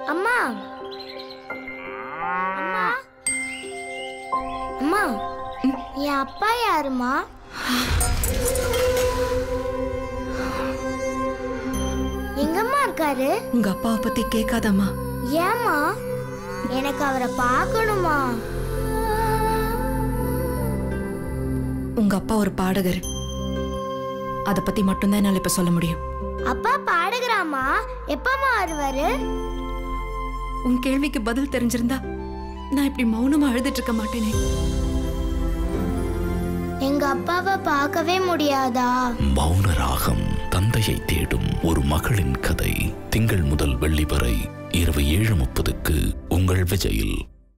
அம்மா அம்மா அம்மா என் அப்பா யாருமா எங்கம்மா இருக்காரு உங்க அப்பாவை பத்தி கேட்காதம்மா ஏம்மா எனக்கு அவரை பார்க்கணுமா உங்க அப்பா ஒரு பாடகர் அத பத்தி மட்டும்தான் என்னால இப்ப சொல்ல முடியும் அப்பா பாடுகிறாமா எப்பமா வருவாரு உன் கேள்விக்கு பதில் தெரிஞ்சிருந்தா நான் இப்படி மௌனமா அழுதுட்டு இருக்க மாட்டேனே எங்க அப்பாவை பார்க்கவே முடியாதா மௌன ராகம் தந்தையை தேடும் ஒரு மகளின் கதை திங்கள் முதல் வெள்ளி வரை இரவு ஏழு முப்பதுக்கு உங்கள் விஜயில்